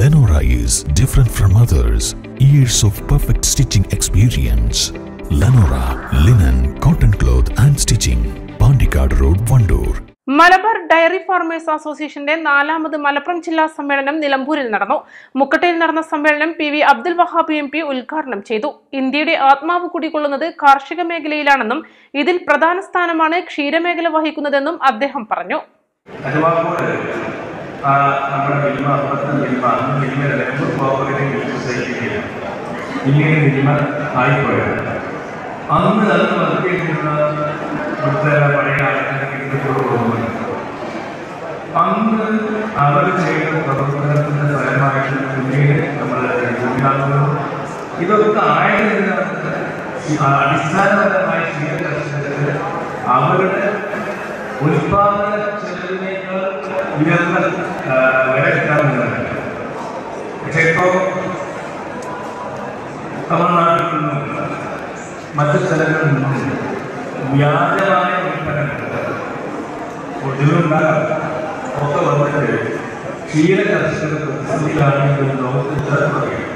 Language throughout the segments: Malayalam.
Lenora is different from others. Years of perfect stitching experience. Lenora linen, cotton cloth and stitching. Pandikad Road, Vandoor. Malabar dairy farmers അസോസിയേഷന്റെ നാലാമത് മലപ്പുറം ജില്ലാ സമ്മേളനം നിലമ്പൂരിൽ നടന്നു മുക്കട്ടയിൽ നടന്ന സമ്മേളനം P V Abdul Wahab M P ഉദ്ഘാടനം ചെയ്തു ഇന്ത്യയുടെ ആത്മാവ് കുടികൊള്ളുന്നത് കാർഷിക മേഖലയിലാണെന്നും ഇതിൽ പ്രധാന സ്ഥാനമാണ് ക്ഷീരമേഖല വഹിക്കുന്നതെന്നും അദ്ദേഹം പറഞ്ഞു അതുപോലെ ആ നമ്മുടെ മിൽമ അപ്പുറത്തെ മിൽമ അന്ന് മിൽമയുടെ ലെമ്പൂർ കോപ്പറേറ്റീവ് മിൽക്ക് സൊസൈറ്റിയിൽ ഇങ്ങനെ മിൽമ ആയിപ്പോയത് അന്ന് അത് വർക്ക് ചെയ്തിരുന്ന ഇവിടുത്തെ പഴയ ആൾക്കാർക്ക് ഇങ്ങോട്ട് പോകുന്നത് അന്ന് അവർ ചെയ്ത പ്രവർത്തനത്തിന്റെ ഫലമായിട്ട് പിന്നീട് നമ്മൾ ഭൂമിയാകുന്നതും ഇതൊക്കെ ആയതിന് അടിസ്ഥാനപരമായ ക്ഷീരകർഷകർക്ക് അവരുടെ ഉൽപാദന ചെലവിനേക്കാൾ ഉയർന്ന ആ, വില കിട്ടാറുണ്ട് പക്ഷേ ഇപ്പോൾ തമിഴ്നാട്ടിൽ നിന്നും മറ്റു സ്ഥലങ്ങളിൽ നിന്നും വ്യാജമായ ഉൽപ്പന്നങ്ങൾ ഒടുവിലുണ്ടാകാം ഒക്കെ വന്നിട്ട് ക്ഷീര കർഷകർ പ്രതിസന്ധിയിലാണ് എന്ന് ലോകത്തിൽ എല്ലാവർക്കും അറിയാം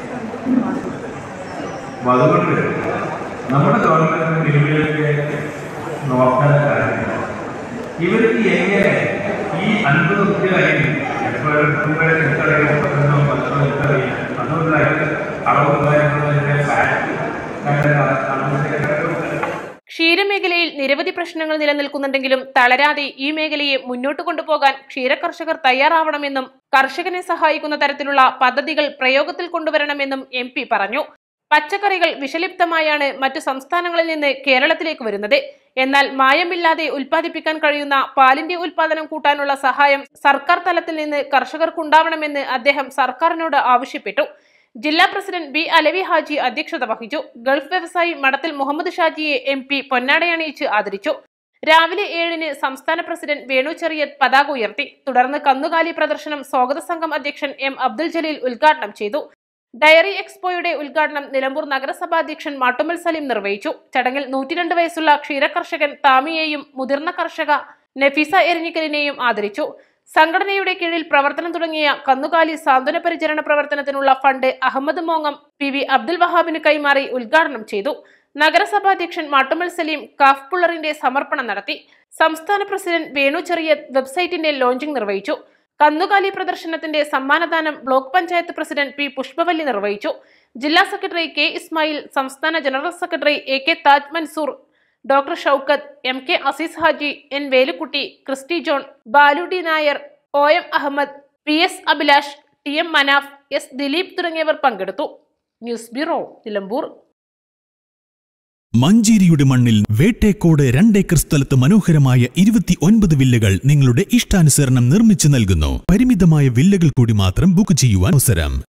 അപ്പൊ അതുകൊണ്ട് നമ്മുടെ ഗവൺമെന്റിന് മിനിമയിലൊക്കെ നോക്കാൻ കാര്യം ഇവർക്ക് എങ്ങനെ ഈ അൻപത് കുട്ടികളായി എപ്പോഴും മുമ്പേ എനിക്കറിയാം മുപ്പത്തൊന്നോ പത്തോ എനിക്കറിയാം അതുകൊണ്ട് അതിന് അളവ് കാര്യങ്ങളതിന്റെ ഫാക്ട് അങ്ങനെ അളവ് ക്ഷീരമേഖലയിൽ നിരവധി പ്രശ്നങ്ങൾ നിലനിൽക്കുന്നുണ്ടെങ്കിലും തളരാതെ ഈ മേഖലയെ മുന്നോട്ട് കൊണ്ടുപോകാൻ ക്ഷീരകർഷകർ തയ്യാറാവണമെന്നും കർഷകനെ സഹായിക്കുന്ന തരത്തിലുള്ള പദ്ധതികൾ പ്രയോഗത്തിൽ കൊണ്ടുവരണമെന്നും എം പി പറഞ്ഞു പച്ചക്കറികൾ വിഷലിപ്തമായാണ് മറ്റു സംസ്ഥാനങ്ങളിൽ നിന്ന് കേരളത്തിലേക്ക് വരുന്നത് എന്നാൽ മായമില്ലാതെ ഉൽപ്പാദിപ്പിക്കാൻ കഴിയുന്ന പാലിന്റെ ഉൽപാദനം കൂട്ടാനുള്ള സഹായം സർക്കാർ തലത്തിൽ നിന്ന് കർഷകർക്കുണ്ടാവണമെന്ന് അദ്ദേഹം സർക്കാരിനോട് ആവശ്യപ്പെട്ടു ജില്ലാ പ്രസിഡന്റ് ബി അലവി ഹാജി അധ്യക്ഷത വഹിച്ചു ഗൾഫ് വ്യവസായി മടത്തിൽ മുഹമ്മദ് ഷാജിയെ എം പി പൊന്നാടയണിയിച്ച് ആദരിച്ചു രാവിലെ ഏഴിന് സംസ്ഥാന പ്രസിഡന്റ് വേണു ചെറിയത്ത് പതാക ഉയർത്തി തുടർന്ന് കന്നുകാലി പ്രദർശനം സ്വാഗത സംഘം അധ്യക്ഷൻ എം അബ്ദുൽ ജലീൽ ഉദ്ഘാടനം ചെയ്തു ഡയറി എക്സ്പോയുടെ ഉദ്ഘാടനം നിലമ്പൂർ നഗരസഭാ അധ്യക്ഷൻ മാട്ടുമൽ സലീം നിർവഹിച്ചു ചടങ്ങിൽ നൂറ്റിരണ്ട് വയസ്സുള്ള ക്ഷീരകർഷകൻ താമിയെയും മുതിർന്ന കർഷക നഫീസ എരിഞ്ഞിക്കലിനെയും ആദരിച്ചു സംഘടനയുടെ കീഴിൽ പ്രവർത്തനം തുടങ്ങിയ കന്നുകാലി സാന്ത്വന പരിചരണ പ്രവർത്തനത്തിനുള്ള ഫണ്ട് അഹമ്മദ് മോങ്ങം പി വി അബ്ദുൽ വഹാബിന് കൈമാറി ഉദ്ഘാടനം ചെയ്തു നഗരസഭാ അധ്യക്ഷൻ മാട്ടുമൽ സലീം കാഫ് പുള്ളറിന്റെ സമർപ്പണം നടത്തി സംസ്ഥാന പ്രസിഡന്റ് വേണു ചെറിയത്ത് വെബ്സൈറ്റിന്റെ ലോഞ്ചിംഗ് നിർവഹിച്ചു കന്നുകാലി പ്രദർശനത്തിന്റെ സമ്മാനദാനം block panchayat president P Pushpavalli നിർവഹിച്ചു ജില്ലാ സെക്രട്ടറി കെ ഇസ്മായിൽ സംസ്ഥാന general secretary A K Taj Mansoor doctor Shoukath M K Azeez Haji N Velukutty Christy John Balu D Nair O M Ahmed P S Abhilash T M Manaf S Dileep തുടങ്ങിയവർ പങ്കെടുത്തു ന്യൂസ് ബ്യൂറോ നിലമ്പൂർ മഞ്ചേരിയുടെ മണ്ണിൽ വേട്ടേക്കോട് രണ്ടേക്കർ സ്ഥലത്ത് മനോഹരമായ ഇരുപത്തി ഒൻപത് വില്ലകൾ നിങ്ങളുടെ ഇഷ്ടാനുസരണം നിർമ്മിച്ചു നൽകുന്നു പരിമിതമായ വില്ലകൾ കൂടി മാത്രം ബുക്ക് ചെയ്യുവാൻ അവസരം